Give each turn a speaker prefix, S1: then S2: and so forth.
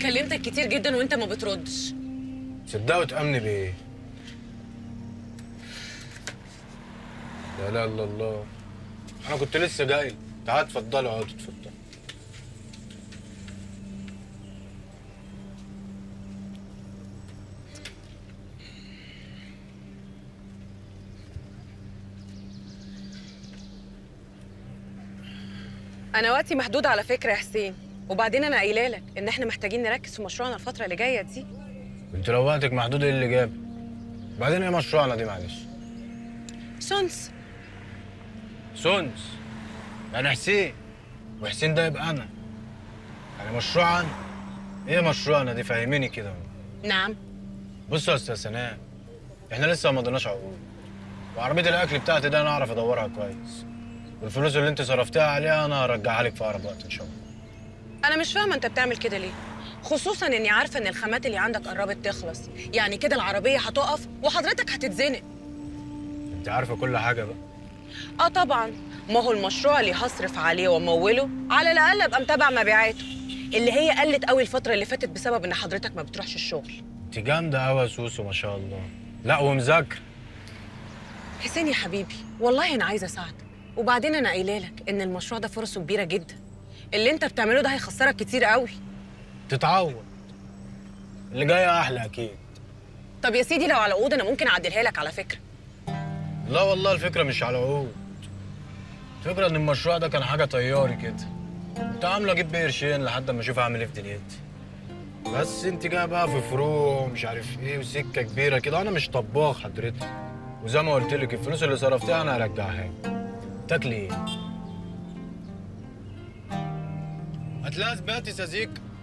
S1: كلمتك كتير جدا وانت ما بتردش
S2: صدقوا وتامني بايه لا لا الا الله انا كنت لسه جاي تعال اتفضلوا اقعدوا اتفضلوا
S1: انا وقتي محدود على فكره يا حسين وبعدين انا قايله لك ان احنا محتاجين نركز في مشروعنا الفتره اللي جايه دي
S2: انت لو وقتك محدود ايه اللي جاب بعدين ايه مشروعنا دي معلش
S1: سونس
S2: سونس انا حسين وحسين ده يبقى انا يعني مشروعا ايه مشروعنا دي فهميني كده
S1: نعم
S2: بص يا استاذ سناء احنا لسه ما مضيناش عقود وعربيه الاكل بتاعتي ده انا اعرف ادورها كويس والفلوس اللي انت صرفتها عليها انا هرجعها لك في اقرب وقت ان شاء الله
S1: انا مش فاهمه انت بتعمل كده ليه خصوصا اني عارفه ان الخامات اللي عندك قربت تخلص يعني كده العربيه هتقف وحضرتك هتتزنق
S2: انت عارفه كل حاجه بقى
S1: اه طبعا ما هو المشروع اللي هصرف عليه واموله على الاقل ابقى متابع مبيعاته اللي هي قلت قوي الفتره اللي فاتت بسبب ان حضرتك ما بتروحش الشغل
S2: انت جامده قوي يا سوسو ما شاء الله لا ومذاكره
S1: حسين يا حبيبي والله انا عايزه اساعدك وبعدين انا قايله لك ان المشروع ده فرصه كبيره جدا اللي انت بتعمله ده هيخسرك كتير قوي
S2: تتعود اللي جايه احلى اكيد
S1: طب يا سيدي لو على عقود انا ممكن اعدلها لك على فكره
S2: لا والله الفكره مش على عقود الفكره ان المشروع ده كان حاجه طياري كده كنت عامله اجيب بيه قرشين لحد ما اشوف اعمل ايه في دنيتي بس انت جايه بقى في فروع ومش عارف ايه وسكه كبيره كده انا مش طباخ حضرتك وزي ما قلت لك الفلوس اللي صرفتها انا هرجعها لك تاكلي ايه؟ هتلاقي اثباتي سازيك